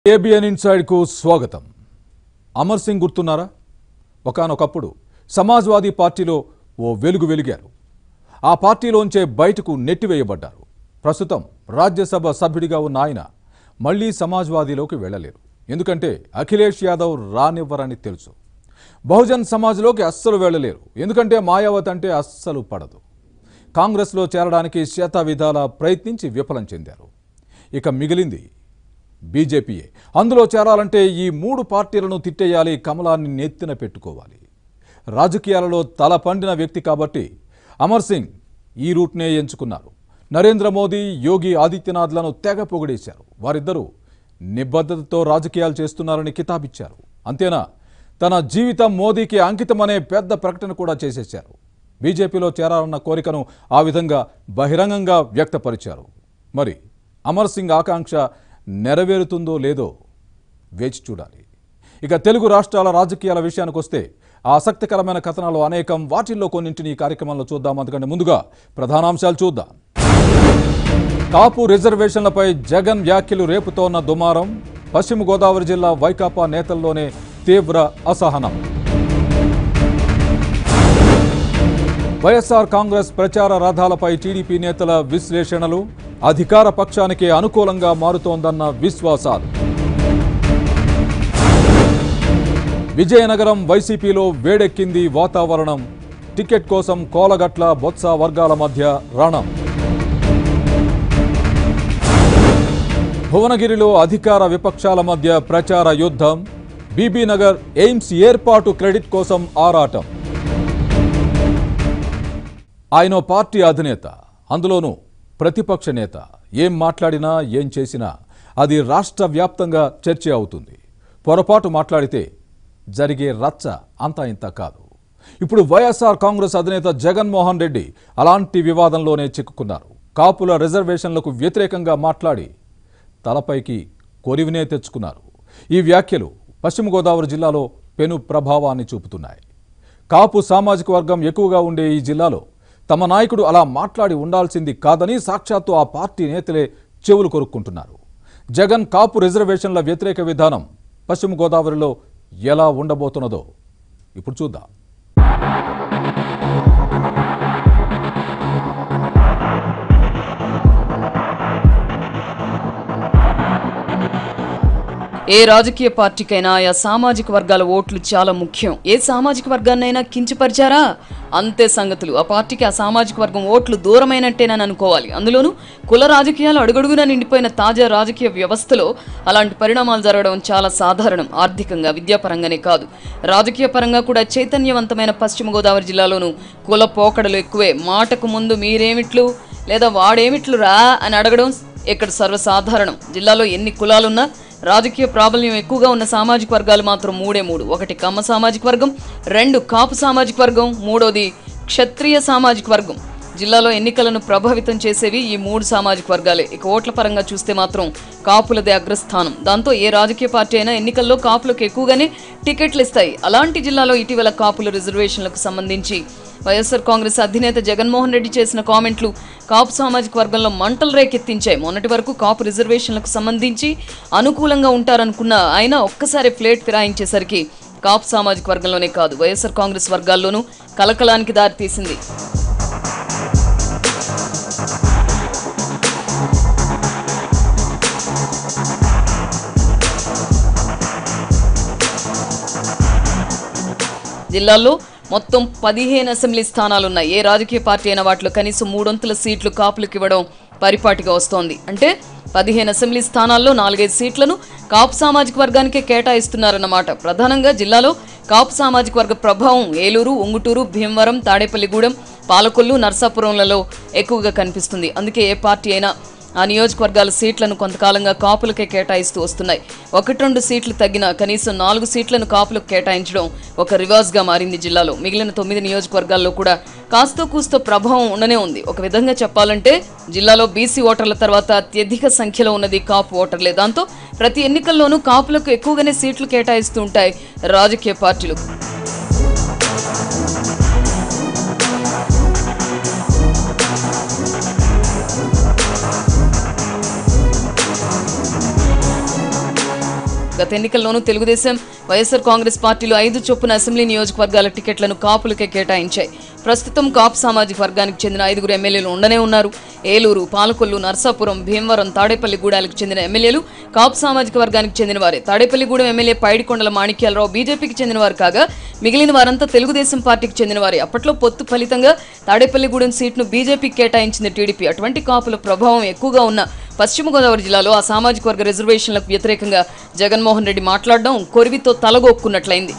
ABN ఇన్సైడ్కు స్వాగతం అమర్ సింగ్ గుర్తున్నారా ఒకానొకప్పుడు సమాజ్వాదీ పార్టీలో ఓ వెలుగు వెలిగారు ఆ పార్టీలోంచే బయటకు నెట్టివేయబడ్డారు ప్రస్తుతం రాజ్యసభ సభ్యుడిగా ఉన్న ఆయన మళ్లీ సమాజ్వాదీలోకి వెళ్ళలేరు ఎందుకంటే అఖిలేష్ యాదవ్ రానివ్వరని తెలుసు బహుజన్ సమాజ్లోకి అస్సలు వెళ్ళలేరు ఎందుకంటే మాయావతి అంటే అస్సలు పడదు కాంగ్రెస్లో చేరడానికి శత విధాల ప్రయత్నించి విఫలం చెందారు ఇక మిగిలింది బీజేపీయే అందులో చేరాలంటే ఈ మూడు పార్టీలను తిట్టేయాలి కమలాన్ని నెత్తిన పెట్టుకోవాలి రాజకీయాలలో తల పండిన వ్యక్తి కాబట్టి అమర్ సింగ్ ఈ రూట్నే ఎంచుకున్నారు నరేంద్ర మోదీ యోగి ఆదిత్యనాథ్లను తెగ పొగిడేశారు వారిద్దరూ నిబద్ధతతో రాజకీయాలు చేస్తున్నారని కితాబిచ్చారు అంతేనా తన జీవితం మోదీకి అంకితమనే పెద్ద ప్రకటన కూడా చేసేశారు బీజేపీలో చేరాలన్న కోరికను ఆ విధంగా బహిరంగంగా వ్యక్తపరిచారు మరి అమర్ సింగ్ ఆకాంక్ష నెరవేరుతుందో లేదో వేచి చూడాలి ఇక తెలుగు రాష్ట్రాల రాజకీయాల విషయానికి వస్తే ఆసక్తికరమైన కథనాలు అనేకం వాటిల్లో కొన్నింటిని ఈ కార్యక్రమంలో చూద్దాం అందుకంటే ముందుగా ప్రధానాంశాలు చూద్దాం కాపు రిజర్వేషన్లపై జగన్ వ్యాఖ్యలు రేపుతోన్న దుమారం పశ్చిమ గోదావరి జిల్లా వైకాపా నేతల్లోనే తీవ్ర అసహనం వైఎస్ఆర్ కాంగ్రెస్ ప్రచార రథాలపై టీడీపీ నేతల విశ్లేషణలు అధికార పక్షానికి అనుకూలంగా మారుతోందన్న విశ్వాసాలు విజయనగరం వైసీపీలో వేడెక్కింది వాతావరణం టికెట్ కోసం కోలగట్ల బొత్స వర్గాల మధ్య రణం భువనగిరిలో అధికార విపక్షాల మధ్య ప్రచార యుద్ధం బీబీనగర్ ఎయిమ్స్ ఏర్పాటు క్రెడిట్ కోసం ఆరాటం ఆయన ఓ పార్టీ అధినేత అందులోనూ ప్రతిపక్ష నేత ఏం మాట్లాడినా ఏం చేసినా అది రాష్ట్ర వ్యాప్తంగా చర్చ అవుతుంది పొరపాటు మాట్లాడితే జరిగే రచ్చ అంతా ఇంత కాదు ఇప్పుడు వైఎస్ఆర్ కాంగ్రెస్ అధినేత జగన్మోహన్ రెడ్డి అలాంటి వివాదంలోనే చిక్కుకున్నారు కాపుల రిజర్వేషన్లకు వ్యతిరేకంగా మాట్లాడి తలపైకి కొరివినే తెచ్చుకున్నారు ఈ వ్యాఖ్యలు పశ్చిమ గోదావరి జిల్లాలో పెను ప్రభావాన్ని చూపుతున్నాయి కాపు సామాజిక వర్గం ఎక్కువగా ఉండే ఈ జిల్లాలో తమ నాయకుడు అలా మాట్లాడి ఉండాల్సింది కాదని సాక్షాత్తు ఆ పార్టీ నేతలే చెవులు కొరుక్కుంటున్నారు జగన్ కాపు రిజర్వేషన్ల వ్యతిరేక విధానం పశ్చిమ గోదావరిలో ఎలా ఉండబోతున్నదో ఇప్పుడు చూద్దాం ఏ రాజకీయ పార్టీకైనా ఆయా సామాజిక వర్గాల ఓట్లు చాలా ముఖ్యం ఏ సామాజిక వర్గాన్నైనా కించపరిచారా అంతే సంగతులు ఆ పార్టీకి ఆ సామాజిక వర్గం ఓట్లు దూరమైనట్టేనని అనుకోవాలి అందులోనూ కుల రాజకీయాలు అడుగడుగునా నిండిపోయిన తాజా రాజకీయ వ్యవస్థలో అలాంటి పరిణామాలు జరగడం చాలా సాధారణం ఆర్థికంగా విద్యాపరంగానే కాదు రాజకీయ పరంగా కూడా చైతన్యవంతమైన పశ్చిమ గోదావరి జిల్లాలోనూ కుల పోకడలు ఎక్కువే మాటకు ముందు మీరేమిట్లు లేదా వాడేమిట్లు రా అని అడగడం ఇక్కడ సర్వసాధారణం జిల్లాలో ఎన్ని కులాలున్నా రాజకీయ ప్రాబల్యం ఎక్కువగా ఉన్న సామాజిక వర్గాలు మాత్రం మూడే మూడు ఒకటి కమ్మ సామాజిక వర్గం రెండు కాపు సామాజిక వర్గం మూడోది క్షత్రియ సామాజిక వర్గం జిల్లాలో ఎన్నికలను ప్రభావితం చేసేవి ఈ మూడు సామాజిక వర్గాలే ఇక ఓట్ల పరంగా చూస్తే మాత్రం కాపులదే అగ్రస్థానం దాంతో ఏ రాజకీయ పార్టీ అయినా ఎన్నికల్లో కాపులకు ఎక్కువగానే టికెట్లు ఇస్తాయి అలాంటి జిల్లాలో ఇటీవల కాపుల రిజర్వేషన్లకు సంబంధించి వైఎస్ఆర్ కాంగ్రెస్ అధినేత జగన్మోహన్ రెడ్డి చేసిన కామెంట్లు కాపు సామాజిక వర్గంలో మంటలు రేకెత్తించాయి మొన్నటి వరకు కాపు రిజర్వేషన్లకు సంబంధించి అనుకూలంగా ఉంటారనుకున్న ఆయన ఒక్కసారి ప్లేట్ ఫిరాయించేసరికి కాపు సామాజిక వర్గంలోనే కాదు వైఎస్ఆర్ కాంగ్రెస్ వర్గాల్లోనూ కలకలానికి దారితీసింది జిల్లాల్లో మొత్తం పదిహేను అసెంబ్లీ స్థానాలున్నాయి ఏ రాజకీయ పార్టీ అయినా వాటిలో కనీసం మూడొంతుల సీట్లు కాపులకు ఇవ్వడం పరిపాటిగా వస్తోంది అంటే పదిహేను అసెంబ్లీ స్థానాల్లో నాలుగైదు సీట్లను కాపు సామాజిక వర్గానికే కేటాయిస్తున్నారన్నమాట ప్రధానంగా జిల్లాలో కాపు సామాజిక వర్గ ప్రభావం ఏలూరు ఉంగుటూరు భీమవరం తాడేపల్లిగూడెం పాలకొల్లు నర్సాపురంలలో ఎక్కువగా కనిపిస్తుంది అందుకే ఏ పార్టీ అయినా ఆ నియోజకవర్గాల సీట్లను కొంతకాలంగా కాపులకే కేటాయిస్తూ వస్తున్నాయి ఒకటి రెండు సీట్లు తగ్గిన కనీసం నాలుగు సీట్లను కాపులకు కేటాయించడం ఒక రివాజ్గా మారింది జిల్లాలో మిగిలిన తొమ్మిది నియోజకవర్గాల్లో కూడా కాస్తో కూస్తో ప్రభావం ఉండనే ఉంది ఒక విధంగా చెప్పాలంటే జిల్లాలో బీసీ ఓటర్ల తర్వాత అత్యధిక సంఖ్యలో ఉన్నది కాపు ఓటర్లే దాంతో ప్రతి ఎన్నికల్లోనూ కాపులకు ఎక్కువగానే సీట్లు కేటాయిస్తూ ఉంటాయి రాజకీయ పార్టీలు గత ఎన్నికల్లోనూ తెలుగుదేశం వైఎస్ఆర్ కాంగ్రెస్ పార్టీలు ఐదు చొప్పున అసెంబ్లీ నియోజకవర్గాల టికెట్లను కాపులకే కేటాయించాయి ప్రస్తుతం కాపు సామాజిక వర్గానికి చెందిన ఐదుగురు ఎమ్మెల్యేలు ఉండనే ఉన్నారు ఏలూరు పాలకొల్లు నర్సాపురం భీమవరం తాడేపల్లిగూడాలకు చెందిన ఎమ్మెల్యేలు కాపు సామాజిక వర్గానికి చెందిన వారే తాడేపల్లిగూడెం ఎమ్మెల్యే పైడికొండల మాణిక్యాలరావు బీజేపీకి చెందిన వారు కాగా మిగిలిన వారంతా తెలుగుదేశం పార్టీకి చెందిన వారే అప్పట్లో పొత్తు ఫలితంగా తాడేపల్లిగూడెం సీట్ను బీజేపీకి కేటాయించింది టీడీపీ అటువంటి కాపుల ప్రభావం ఎక్కువగా ఉన్న పశ్చిమ గోదావరి జిల్లాలో ఆ సామాజిక వర్గ రిజర్వేషన్లకు వ్యతిరేకంగా జగన్మోహన్ రెడ్డి మాట్లాడడం కొరివితో తలగొక్కున్నట్లయింది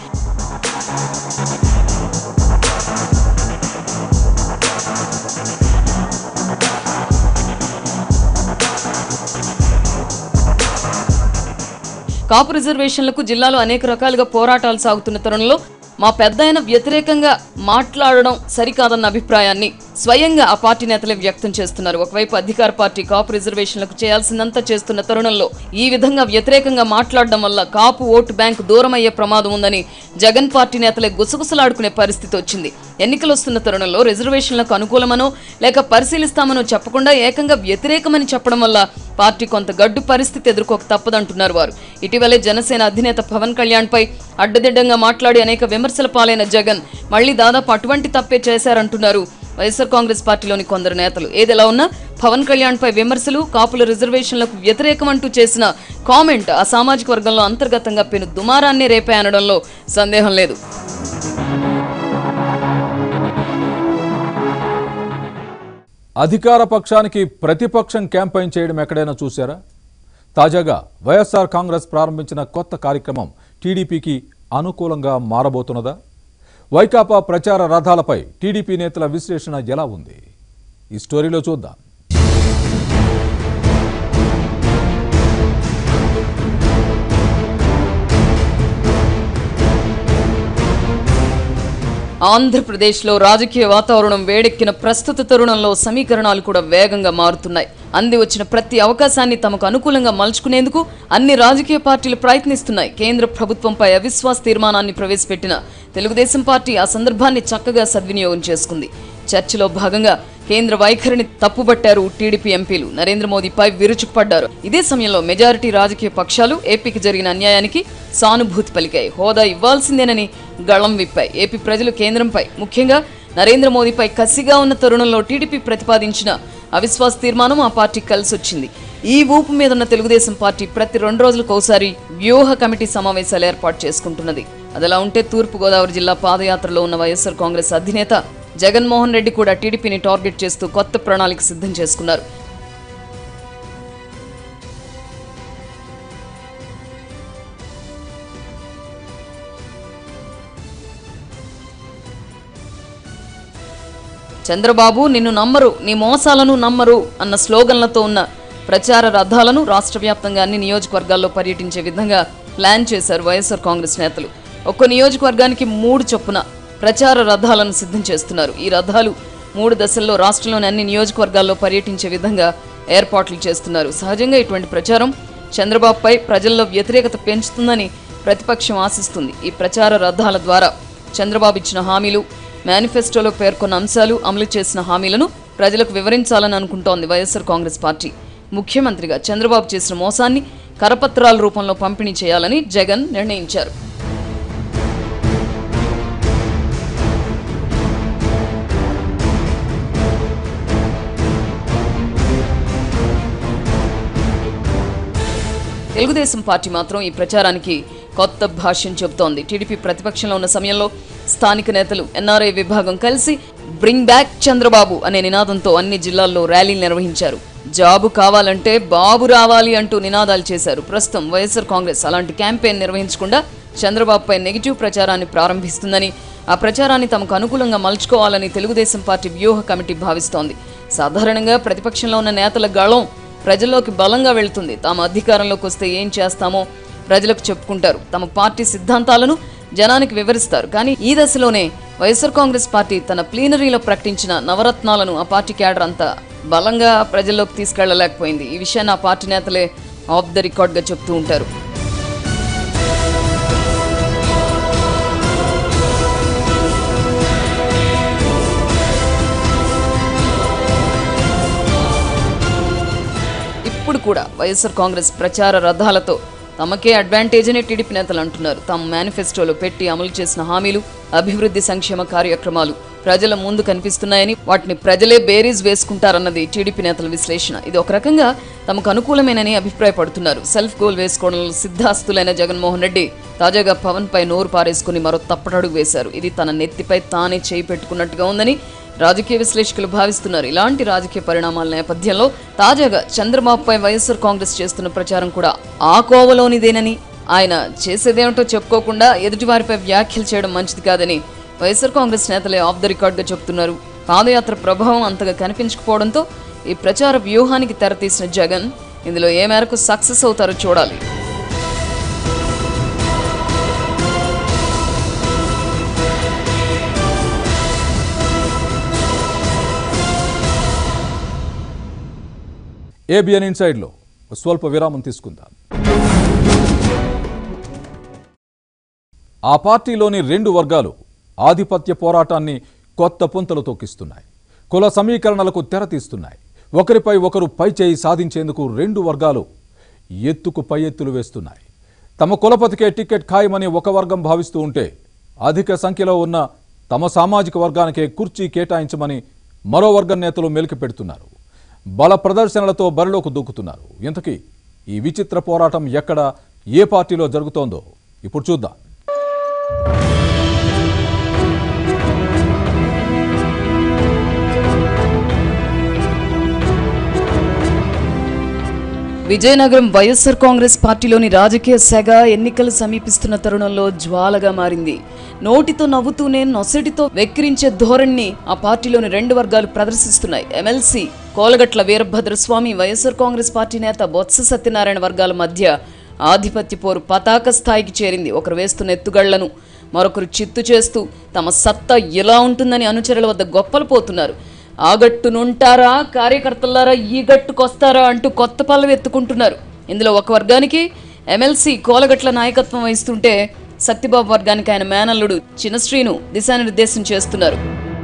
కాపు రిజర్వేషన్లకు జిల్లాలో అనేక రకాలుగా పోరాటాలు సాగుతున్న తరుణంలో మా పెద్దాయన వ్యతిరేకంగా మాట్లాడడం సరికాదన్న అభిప్రాయాన్ని స్వయంగా ఆ పార్టీ నేతలే వ్యక్తం చేస్తున్నారు ఒకవైపు అధికార పార్టీ కాపు రిజర్వేషన్లకు చేయాల్సిందంతా చేస్తున్న తరుణంలో ఈ విధంగా వ్యతిరేకంగా మాట్లాడడం వల్ల కాపు ఓటు బ్యాంకు దూరం అయ్యే ప్రమాదం ఉందని జగన్ పార్టీ నేతలే గుసగుసలాడుకునే పరిస్థితి వచ్చింది ఎన్నికలు వస్తున్న తరుణంలో రిజర్వేషన్లకు అనుకూలమనో లేక పరిశీలిస్తామనో చెప్పకుండా ఏకంగా వ్యతిరేకమని చెప్పడం వల్ల పార్టీ కొంత గడ్డు పరిస్థితి ఎదుర్కోక తప్పదంటున్నారు వారు ఇటీవలే జనసేన అధినేత పవన్ కళ్యాణ్ పై అడ్డదిడ్డంగా మాట్లాడి అనేక విమర్శల పాలైన జగన్ మళ్ళీ దాదాపు అటువంటి తప్పే చేశారంటున్నారు వైఎస్ఆర్ కాంగ్రెస్ పార్టీలోని కొందరు నేతలు ఏదెలా ఉన్నా పవన్ కళ్యాణ్ పై విమర్శలు కాపుల రిజర్వేషన్లకు వ్యతిరేకం అంటూ చేసిన కామెంట్ ఆ సామాజిక వర్గంలో అంతర్గతంగా పెను దుమారాన్ని రేపే అనడంలో సందేహం లేదు అధికార పక్షానికి ప్రతిపక్షం క్యాంపెయిన్ చేయడం ఎక్కడైనా చూశారా తాజాగా వైఎస్ఆర్ కాంగ్రెస్ ప్రారంభించిన కొత్త కార్యక్రమం టీడీపీకి అనుకూలంగా మారబోతున్నదా వైకాపా ప్రచార రథాలపై టీడీపీ నేతల విశ్లేషణ ఎలా ఉంది ఈ స్టోరీలో చూద్దాం ఆంధ్రప్రదేశ్లో రాజకీయ వాతావరణం వేడెక్కిన ప్రస్తుత తరుణంలో సమీకరణాలు కూడా వేగంగా మారుతున్నాయి అంది వచ్చిన ప్రతి అవకాశాన్ని తమకు అనుకూలంగా మలుచుకునేందుకు అన్ని రాజకీయ పార్టీలు ప్రయత్నిస్తున్నాయి కేంద్ర ప్రభుత్వంపై అవిశ్వాస తీర్మానాన్ని ప్రవేశపెట్టిన తెలుగుదేశం పార్టీ ఆ సందర్భాన్ని చక్కగా సద్వినియోగం చేసుకుంది చర్చలో భాగంగా కేంద్ర వైఖరిని తప్పుబట్టారు టీడీపీ ఎంపీలు నరేంద్ర మోదీపై విరుచుకుపడ్డారు ఇదే సమయంలో మెజారిటీ రాజకీయ పక్షాలు ఏపీకి జరిగిన అన్యాయానికి సానుభూతి పలికాయి హోదా ఇవ్వాల్సిందేనని గళం విప్పాయి ఏపీ ప్రజలు కేంద్రంపై ముఖ్యంగా నరేంద్ర మోదీపై కసిగా ఉన్న తరుణంలో టీడీపీ ప్రతిపాదించిన అవిశ్వాస తీర్మానం ఆ పార్టీకి కలిసొచ్చింది ఈ ఊపు మీద ఉన్న తెలుగుదేశం పార్టీ ప్రతి రెండు రోజులకు ఒకసారి వ్యూహ కమిటీ సమావేశాలు ఏర్పాటు చేసుకుంటున్నది అదలా ఉంటే తూర్పు గోదావరి జిల్లా పాదయాత్రలో ఉన్న వైఎస్ఆర్ కాంగ్రెస్ అధినేత జగన్మోహన్ రెడ్డి కూడా టీడీపీని టార్గెట్ చేస్తూ కొత్త ప్రణాళిక సిద్ధం చేసుకున్నారు చంద్రబాబు నిన్ను నమ్మరు నీ మోసాలను నమ్మరు అన్న స్లోగన్లతో ఉన్న ప్రచార రథాలను రాష్ట్ర వ్యాప్తంగా అన్ని నియోజకవర్గాల్లో పర్యటించే విధంగా ప్లాన్ చేశారు వైఎస్ఆర్ కాంగ్రెస్ నేతలు ఒక్కో నియోజకవర్గానికి మూడు చొప్పున ప్రచార రథాలను సిద్ధం చేస్తున్నారు ఈ రథాలు మూడు దశల్లో రాష్ట్రంలోని అన్ని నియోజకవర్గాల్లో పర్యటించే విధంగా ఏర్పాట్లు చేస్తున్నారు సహజంగా ఇటువంటి ప్రచారం చంద్రబాబుపై ప్రజల్లో వ్యతిరేకత పెంచుతుందని ప్రతిపక్షం ఆశిస్తుంది ఈ ప్రచార రథాల ద్వారా చంద్రబాబు ఇచ్చిన హామీలు మేనిఫెస్టోలో పేర్కొన్న అంశాలు అమలు చేసిన హామీలను ప్రజలకు వివరించాలని అనుకుంటోంది వైఎస్ఆర్ కాంగ్రెస్ పార్టీ ముఖ్యమంత్రిగా చంద్రబాబు చేసిన మోసాన్ని కరపత్రాల రూపంలో పంపిణీ చేయాలని జగన్ నిర్ణయించారు తెలుగుదేశం పార్టీ మాత్రం ఈ ప్రచారానికి కొత్త భాష్యం చెబుతోంది టీడీపీ ప్రతిపక్షంలో ఉన్న సమయంలో స్థానిక నేతలు ఎన్ఆర్ఐ విభాగం కలిసి బ్రింగ్ బ్యాక్ చంద్రబాబు అనే నినాదంతో అన్ని జిల్లాల్లో ర్యాలీలు నిర్వహించారు జాబు కావాలంటే బాబు రావాలి అంటూ నినాదాలు చేశారు ప్రస్తుతం వైఎస్ఆర్ కాంగ్రెస్ అలాంటి క్యాంపెయిన్ నిర్వహించకుండా చంద్రబాబుపై నెగిటివ్ ప్రచారాన్ని ప్రారంభిస్తుందని ఆ ప్రచారాన్ని తమకు అనుకూలంగా మలుచుకోవాలని తెలుగుదేశం పార్టీ వ్యూహ కమిటీ భావిస్తోంది సాధారణంగా ప్రతిపక్షంలో ఉన్న నేతల గళం ప్రజల్లోకి బలంగా వెళ్తుంది తాము అధికారంలోకి వస్తే ఏం చేస్తామో ప్రజలకు చెప్పుకుంటారు తమ పార్టీ సిద్ధాంతాలను జనానికి వివరిస్తారు కానీ ఈ దశలోనే వైఎస్ఆర్ కాంగ్రెస్ పార్టీ తన ప్లీనరీలో ప్రకటించిన నవరత్నాలను ఆ పార్టీ క్యాడర్ అంతా బలంగా ప్రజల్లోకి తీసుకెళ్లలేకపోయింది ఈ విషయాన్ని ఆ పార్టీ నేతలే ఆఫ్ ద రికార్డ్గా చెప్తూ ఉంటారు ఇప్పుడు కూడా వైఎస్ఆర్ కాంగ్రెస్ ప్రచార రథాలతో తమకే అడ్వాంటేజ్ అని టీడీపీ నేతలు అంటున్నారు తమ మేనిఫెస్టోలో పెట్టి అమలు చేసిన హామీలు అభివృద్ధి సంక్షేమ కార్యక్రమాలు ప్రజల ముందు కనిపిస్తున్నాయని వాటిని ప్రజలే బేరీజ్ వేసుకుంటారన్నది టీడీపీ నేతల విశ్లేషణ ఇది ఒక రకంగా తమకు అనుకూలమేనని అభిప్రాయపడుతున్నారు సెల్ఫ్ గోల్ వేసుకోవడంలో సిద్ధాస్తులైన జగన్మోహన్ రెడ్డి తాజాగా పవన్ పై నోరు పారేసుకుని మరో తప్పటడుగు వేశారు ఇది తన నెత్తిపై తానే చేయి పెట్టుకున్నట్టుగా ఉందని రాజకీయ విశ్లేషకులు భావిస్తున్నారు ఇలాంటి రాజకీయ పరిణామాల నేపథ్యంలో తాజాగా చంద్రబాబుపై వైఎస్ఆర్ కాంగ్రెస్ చేస్తున్న ప్రచారం కూడా ఆ కోవలోనిదేనని ఆయన చేసేదేమిటో చెప్పుకోకుండా ఎదుటివారిపై వ్యాఖ్యలు చేయడం మంచిది కాదని వైఎస్ఆర్ కాంగ్రెస్ నేతలే ఆఫ్ ద రికార్డ్గా చెబుతున్నారు పాదయాత్ర ప్రభావం అంతగా కనిపించకపోవడంతో ఈ ప్రచార వ్యూహానికి తెరతీసిన జగన్ ఇందులో ఏ మేరకు సక్సెస్ అవుతారో చూడాలి ఏబిఎన్ ఇన్సైడ్లో స్వల్ప విరామం తీసుకుందాం ఆ పార్టీలోని రెండు వర్గాలు ఆధిపత్య పోరాటాన్ని కొత్త పుంతలు తొక్కిస్తున్నాయి కుల సమీకరణలకు తెరతీస్తున్నాయి ఒకరిపై ఒకరు పైచేయి సాధించేందుకు రెండు వర్గాలు ఎత్తుకు పై ఎత్తులు వేస్తున్నాయి తమ కులపతికే టికెట్ ఖాయమని ఒక వర్గం భావిస్తూ ఉంటే అధిక సంఖ్యలో ఉన్న తమ సామాజిక వర్గానికే కుర్చీ కేటాయించమని మరో వర్గం నేతలు మెలికి పెడుతున్నారు బల ప్రదర్శనలతో బరిలోకి దూకుతున్నారు ఇంతకీ ఈ విచిత్ర పోరాటం ఎక్కడ ఏ పార్టీలో జరుగుతోందో ఇప్పుడు చూద్దాం విజయనగరం వైఎస్ఆర్ కాంగ్రెస్ పార్టీలోని రాజకీయ సెగ ఎన్నికలు సమీపిస్తున్న తరుణంలో జ్వాలగా మారింది నోటితో నవ్వుతూనే నొసటితో వెక్కిరించే ధోరణిని ఆ పార్టీలోని రెండు వర్గాలు ప్రదర్శిస్తున్నాయి ఎమ్మెల్సీ కోలగట్ల వీరభద్రస్వామి వైఎస్ఆర్ కాంగ్రెస్ పార్టీ నేత బొత్స సత్యనారాయణ వర్గాల మధ్య ఆధిపత్య పోరు పతాక స్థాయికి చేరింది ఒకరు వేస్తున్న ఎత్తుగళ్లను మరొకరు చిత్తు చేస్తూ తమ సత్తా ఎలా ఉంటుందని అనుచరుల వద్ద గొప్పలు పోతున్నారు ఆ గట్టునుంటారా కార్యకర్తలారా ఈ గట్టుకొస్తారా అంటూ కొత్త పల్లవి ఎత్తుకుంటున్నారు ఇందులో ఒక వర్గానికి ఎమ్మెల్సీ కోలగట్ల నాయకత్వం వహిస్తుంటే సత్యబాబు వర్గానికి ఆయన మేనల్లుడు చిన్నశ్రీను దిశానిర్దేశం చేస్తున్నారు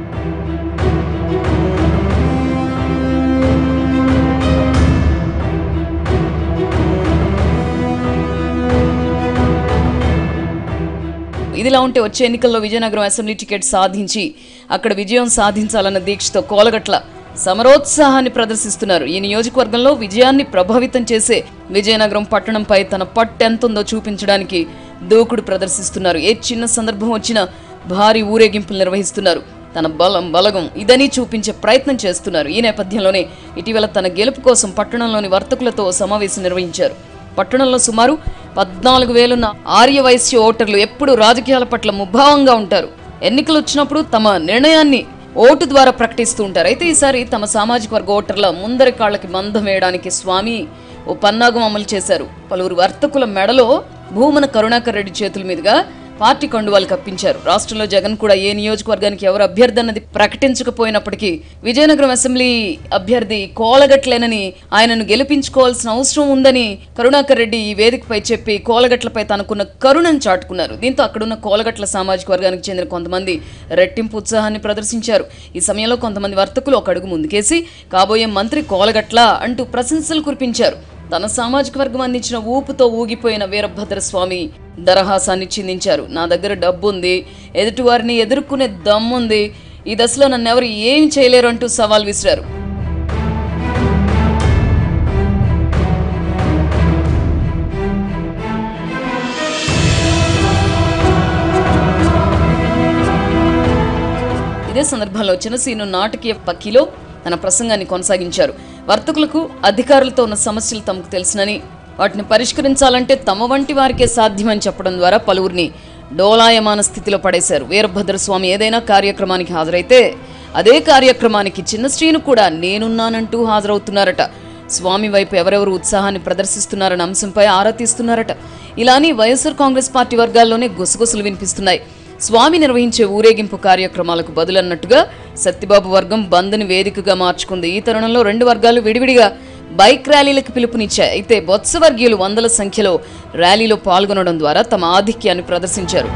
ఇదిలా ఉంటే వచ్చే ఎన్నికల్లో విజయనగరం అసెంబ్లీ టికెట్ సాధించి అక్కడ విజయం సాధించాలన్న దీక్షతో కోలగట్ల సమరోత్సాహాన్ని ప్రదర్శిస్తున్నారు ఈ నియోజకవర్గంలో విజయాన్ని ప్రభావితం చేసే విజయనగరం పట్టణంపై తన పట్టు ఎంతుందో చూపించడానికి దూకుడు ప్రదర్శిస్తున్నారు ఏ చిన్న సందర్భం వచ్చినా భారీ ఊరేగింపులు నిర్వహిస్తున్నారు తన బలం బలగం ఇదని చూపించే ప్రయత్నం చేస్తున్నారు ఈ నేపథ్యంలోనే ఇటీవల తన గెలుపు కోసం పట్టణంలోని వర్తకులతో సమావేశం నిర్వహించారు పట్టణంలో సుమారు పద్నాలుగు వేలున్న ఆర్య వైశ్య ఓటర్లు ఎప్పుడు రాజకీయాల పట్ల ముభావంగా ఉంటారు ఎన్నికలు వచ్చినప్పుడు తమ నిర్ణయాన్ని ఓటు ద్వారా ప్రకటిస్తూ ఉంటారు అయితే ఈసారి తమ సామాజిక వర్గ ఓటర్ల ముందరి కాళ్ళకి బంధం వేయడానికి స్వామి ఓ పన్నాగం అమలు చేశారు పలువురు వర్తకుల మెడలో భూమన కరుణాకర్ రెడ్డి చేతుల మీదుగా పార్టీ కండువాలు కప్పించారు రాష్ట్రంలో జగన్ కూడా ఏ నియోజకవర్గానికి ఎవరు అభ్యర్థి అన్నది ప్రకటించకపోయినప్పటికీ విజయనగరం అసెంబ్లీ అభ్యర్థి కోలగట్లేనని ఆయనను గెలిపించుకోవాల్సిన అవసరం ఉందని కరుణాకర్ రెడ్డి ఈ వేదికపై చెప్పి కోలగట్లపై తనకున్న కరుణను చాటుకున్నారు దీంతో అక్కడున్న కోలగట్ల సామాజిక వర్గానికి చెందిన కొంతమంది రెట్టింపు ఉత్సాహాన్ని ప్రదర్శించారు ఈ సమయంలో కొంతమంది వర్తకులు ఒక అడుగు ముందుకేసి కాబోయే మంత్రి కోలగట్ల అంటూ ప్రశంసలు కురిపించారు తన సామాజిక వర్గం అందించిన ఊపుతో ఊగిపోయిన వీరభద్రస్వామి దరహాసాన్ని చిందించారు నా దగ్గర డబ్బు ఉంది ఎదుటివారిని ఎదుర్కొనే దమ్ముంది ఈ దశలో నన్ను ఎవరు ఏం చేయలేరు అంటూ సవాల్ విసిరారు ఇదే సందర్భంలో చిన్నసీను నాటకీయ పక్కిలో తన ప్రసంగాన్ని కొనసాగించారు వర్తకులకు అధికారులతో ఉన్న సమస్యలు తమకు తెలుసునని వాటిని పరిష్కరించాలంటే తమ వంటి వారికే సాధ్యమని చెప్పడం ద్వారా పలువురిని డోలాయమాన స్థితిలో పడేశారు వీరభద్రస్వామి ఏదైనా కార్యక్రమానికి హాజరైతే అదే కార్యక్రమానికి చిన్న శ్రీను కూడా నేనున్నానంటూ హాజరవుతున్నారట స్వామి వైపు ఎవరెవరు ఉత్సాహాన్ని ప్రదర్శిస్తున్నారన్న అంశంపై ఆరా తీస్తున్నారట ఇలాని వైఎస్ఆర్ కాంగ్రెస్ పార్టీ వర్గాల్లోనే గుసగుసలు వినిపిస్తున్నాయి స్వామి నిర్వహించే ఊరేగింపు కార్యక్రమాలకు బదులన్నట్టుగా సత్యబాబు వర్గం బంద్ని వేదికగా మార్చుకుంది ఈ తరుణంలో రెండు వర్గాలు విడివిడిగా బైక్ ర్యాలీలకు పిలుపునిచ్చాయి అయితే బొత్స వర్గీయులు వందల సంఖ్యలో ర్యాలీలో పాల్గొనడం ద్వారా తమ ఆధిక్యాన్ని ప్రదర్శించారు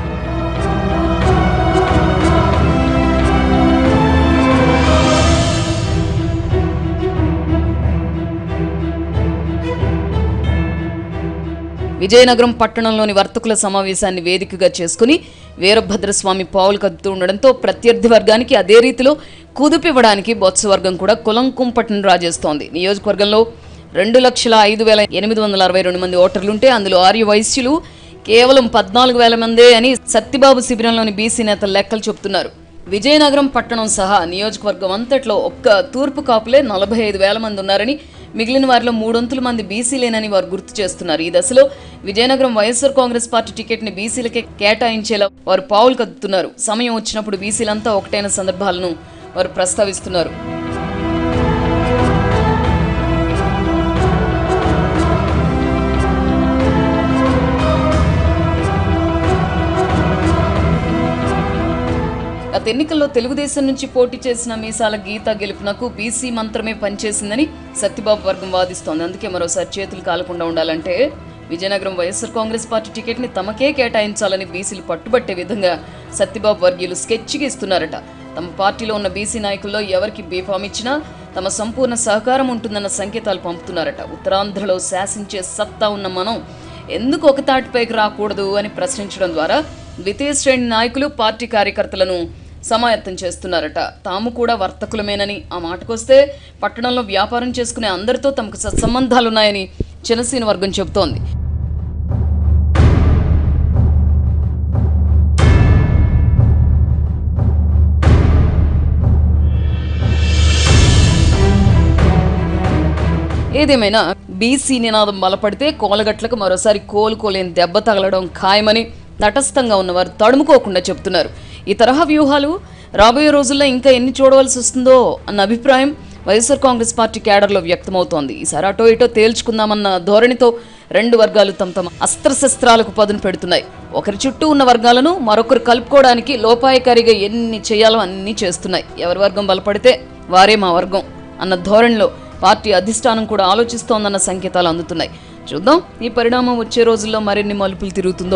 విజయనగరం పట్టణంలోని వర్తకుల సమావేశాన్ని వేదికగా చేసుకుని వీరభద్రస్వామి పావులు కదుతూ ఉండడంతో ప్రత్యర్థి వర్గానికి అదే రీతిలో కుదిపివ్వడానికి బొత్స వర్గం కూడా కులం కుంపటను రాజేస్తోంది నియోజకవర్గంలో రెండు లక్షల ఐదు వేల ఎనిమిది వందల అరవై రెండు మంది ఓటర్లుంటే అందులో ఆర్య వైశ్యులు కేవలం పద్నాలుగు వేల మందే అని సత్యబాబు శిబిరంలోని బీసీ నేతలు లెక్కలు చెబుతున్నారు విజయనగరం పట్టణం సహా నియోజకవర్గం అంతట్లో ఒక్క తూర్పు కాపులే నలభై ఐదు వేల మంది ఉన్నారని మిగిలిన వారిలో మూడొంతుల మంది బీసీలేనని వారు గుర్తు చేస్తున్నారు ఈ దశలో విజయనగరం వైఎస్ఆర్ కాంగ్రెస్ పార్టీ టికెట్ ని బీసీలకే కేటాయించేలా వారు పావులు కదుతున్నారు సమయం వచ్చినప్పుడు బీసీలంతా ఒకటైన సందర్భాలను వారు ప్రస్తావిస్తున్నారు గత ఎన్నికల్లో తెలుగుదేశం నుంచి పోటీ చేసిన మీసాల గీత గెలుపునకు బీసీ మంత్రమే పనిచేసిందని సత్యబాబు వర్గం వాదిస్తోంది అందుకే మరోసారి చేతులు కాలకుండా ఉండాలంటే విజయనగరం వైఎస్ఆర్ కాంగ్రెస్ పార్టీ టికెట్ ని తమకే కేటాయించాలని బీసీలు పట్టుబట్టే విధంగా సత్యబాబు వర్గీయులు స్కెచ్గా ఇస్తున్నారట తమ పార్టీలో ఉన్న బీసీ నాయకుల్లో ఎవరికి బీఫామ్ ఇచ్చినా తమ సంపూర్ణ సహకారం ఉంటుందన్న సంకేతాలు పంపుతున్నారట ఉత్తరాంధ్రలో శాసించే సత్తా ఉన్న మనం ఎందుకు ఒక తాటిపైకి రాకూడదు అని ప్రశ్నించడం ద్వారా ద్వితీయ శ్రేణి నాయకులు పార్టీ కార్యకర్తలను సమాయత్తం చేస్తున్నారట తాము కూడా వర్తకులమేనని ఆ మాటకొస్తే పట్టణంలో వ్యాపారం చేసుకునే అందరితో తమకు సత్సంబంధాలున్నాయని జనసేన వర్గం చెబుతోంది ఏదేమైనా బీసీ నినాదం బలపడితే కోలగట్లకు మరోసారి కోలుకోలేని దెబ్బ తగలడం ఖాయమని తటస్థంగా ఉన్నవారు తడుముకోకుండా చెబుతున్నారు ఈ తరహా వ్యూహాలు రాబోయే రోజుల్లో ఇంకా ఎన్ని చూడవలసి వస్తుందో అన్న అభిప్రాయం వైఎస్ఆర్ కాంగ్రెస్ పార్టీ క్యాడర్లో వ్యక్తమవుతోంది ఈసారి అటో ఇటో తేల్చుకుందామన్న ధోరణితో రెండు వర్గాలు తమ తమ అస్త్రశస్త్రాలకు పదును పెడుతున్నాయి ఒకరి చుట్టూ ఉన్న వర్గాలను మరొకరు కలుపుకోవడానికి లోపాయకారిగా ఎన్ని చేయాలో అన్నీ చేస్తున్నాయి ఎవరి వర్గం బలపడితే వారే మా వర్గం అన్న ధోరణిలో పార్టీ అధిష్టానం కూడా ఆలోచిస్తోందన్న సంకేతాలు అందుతున్నాయి చూద్దాం ఈ పరిణామం వచ్చే రోజుల్లో మరిన్ని మలుపులు తిరుగుతుందో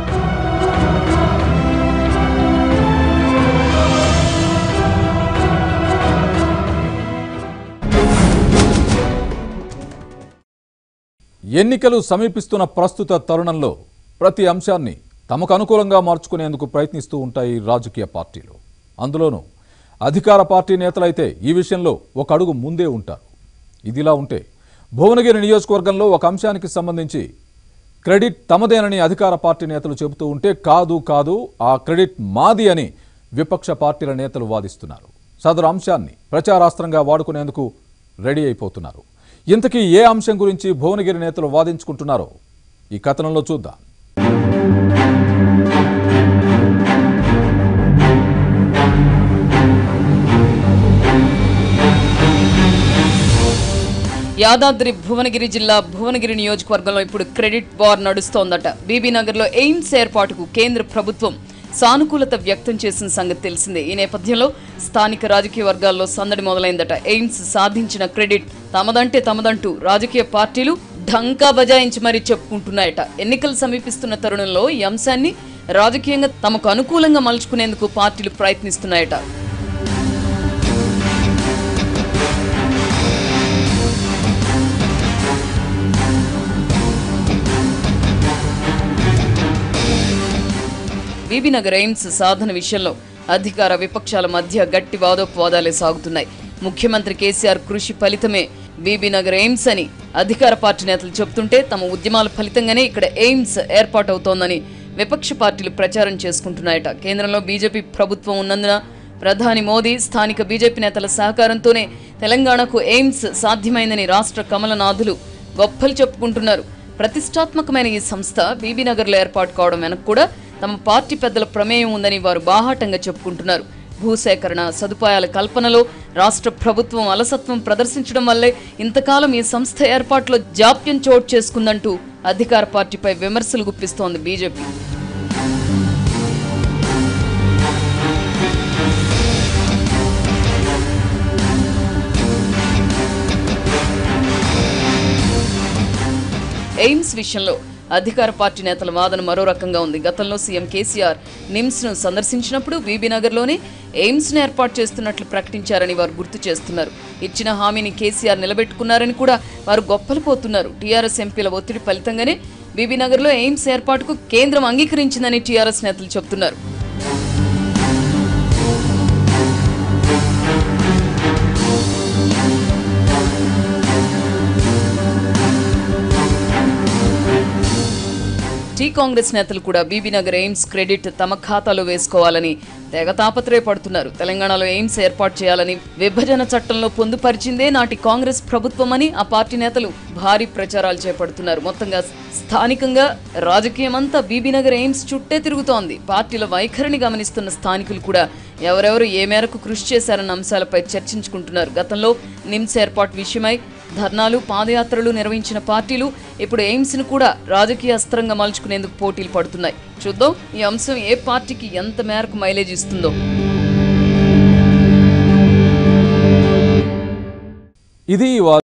ఎన్నికలు సమీపిస్తున్న ప్రస్తుత తరుణంలో ప్రతి అంశాన్ని తమకు అనుకూలంగా మార్చుకునేందుకు ప్రయత్నిస్తూ ఉంటాయి రాజకీయ పార్టీలు అందులోనూ అధికార పార్టీ నేతలైతే ఈ విషయంలో ఒక అడుగు ముందే ఉంటారు ఇదిలా ఉంటే భువనగిరి నియోజకవర్గంలో ఒక అంశానికి సంబంధించి క్రెడిట్ తమదేనని అధికార పార్టీ నేతలు చెబుతూ ఉంటే కాదు కాదు ఆ క్రెడిట్ మాది అని విపక్ష పార్టీల నేతలు వాదిస్తున్నారు సదరు అంశాన్ని ప్రచారాస్త్రంగా వాడుకునేందుకు రెడీ అయిపోతున్నారు ఇంతకీ ఏ అంశం గురించి భువనగిరి నేతలు వాదించుకుంటున్నారో ఈ కథనంలో చూద్దాం యాదాద్రి భువనగిరి జిల్లా భువనగిరి నియోజకవర్గంలో ఇప్పుడు క్రెడిట్ వార్ నడుస్తోందట బీబీ నగర్లో ఎయిమ్స్ ఏర్పాటుకు కేంద్ర ప్రభుత్వం సానుకూలత వ్యక్తం చేసిన సంగతి తెలిసిందే ఈ నేపథ్యంలో స్థానిక రాజకీయ వర్గాల్లో సందడి మొదలైందట ఎయిమ్స్ సాధించిన క్రెడిట్ తమదంటే తమదంటూ రాజకీయ పార్టీలు ఢంకా బజాయించి మరీ చెప్పుకుంటున్నాయట ఎన్నికలు సమీపిస్తున్న తరుణంలో ఈ అంశాన్ని రాజకీయంగా తమకు అనుకూలంగా మలుచుకునేందుకు పార్టీలు ప్రయత్నిస్తున్నాయట బీబీనగర్ ఎయిమ్స్ సాధన విషయంలో అధికార విపక్షాల మధ్య గట్టి వాదోపవాదాలే సాగుతున్నాయి ముఖ్యమంత్రి కేసీఆర్ కృషి ఫలితమే బీబీనగర్ ఎయిమ్స్ అని అధికార పార్టీ నేతలు చెబుతుంటే తమ ఉద్యమాల ఫలితంగానే ఇక్కడ ఎయిమ్స్ ఏర్పాటవుతోందని విపక్ష పార్టీలు ప్రచారం చేసుకుంటున్నాయట కేంద్రంలో బీజేపీ ప్రభుత్వం ఉన్నందున ప్రధాని మోదీ స్థానిక బీజేపీ నేతల సహకారంతోనే తెలంగాణకు ఎయిమ్స్ సాధ్యమైందని రాష్ట్ర కమలనాథులు గొప్పలు చెప్పుకుంటున్నారు ప్రతిష్టాత్మకమైన ఈ సంస్థ బీబీనగర్లో ఏర్పాటు కావడం వెనక కూడా తమ పార్టీ పెద్దల ప్రమేయం ఉందని వారు బాహాటంగా చెప్పుకుంటున్నారు భూసేకరణ సదుపాయాల కల్పనలో రాష్ట్ర ప్రభుత్వం అలసత్వం ప్రదర్శించడం వల్లే ఇంతకాలం ఈ సంస్థ ఏర్పాటులో జాప్యం చోటు చేసుకుందంటూ అధికార పార్టీపై విమర్శలు గుప్పిస్తోంది బీజేపీ ఎయిమ్స్ విషయంలో అధికార పార్టీ నేతల వాదన మరో రకంగా ఉంది గతంలో సీఎం కేసీఆర్ నిమ్స్ ను సందర్శించినప్పుడు బీబీనగర్లోనే ఎయిమ్స్ ను ఏర్పాటు చేస్తున్నట్లు ప్రకటించారని వారు గుర్తు చేస్తున్నారు ఇచ్చిన హామీని కేసీఆర్ నిలబెట్టుకున్నారని కూడా వారు గొప్పలు పోతున్నారు టీఆర్ఎస్ ఎంపీల ఒత్తిడి ఫలితంగానే బీబీనగర్లో ఎయిమ్స్ ఏర్పాటుకు కేంద్రం అంగీకరించిందని టీఆర్ఎస్ నేతలు చెబుతున్నారు టీ కాంగ్రెస్ నేతలు కూడా బీబీనగర్ ఎయిమ్స్ క్రెడిట్ తమ ఖాతాలో వేసుకోవాలని తెగ తాపత్రయపడుతున్నారు తెలంగాణలో ఎయిమ్స్ ఏర్పాటు చేయాలని విభజన చట్టంలో పొందుపరిచిందే నాటి కాంగ్రెస్ ప్రభుత్వమని ఆ పార్టీ నేతలు భారీ ప్రచారాలు చేపడుతున్నారు మొత్తంగా స్థానికంగా రాజకీయమంతా బీబీనగర్ ఎయిమ్స్ చుట్టే తిరుగుతోంది పార్టీల వైఖరిని గమనిస్తున్న స్థానికులు కూడా ఎవరెవరు ఏ మేరకు కృషి చేశారన్న అంశాలపై చర్చించుకుంటున్నారు గతంలో నిమ్స్ ఏర్పాటు విషయమై ధర్నాలు పాదయాత్రలు నిర్వహించిన పార్టీలు ఇప్పుడు ఎయిమ్స్ ను కూడా రాజకీయ అస్త్రంగా మలుచుకునేందుకు పోటీలు పడుతున్నాయి చూద్దాం ఈ అంశం ఏ పార్టీకి ఎంత మేరకు మైలేజ్ ఇస్తుందో ఇది వా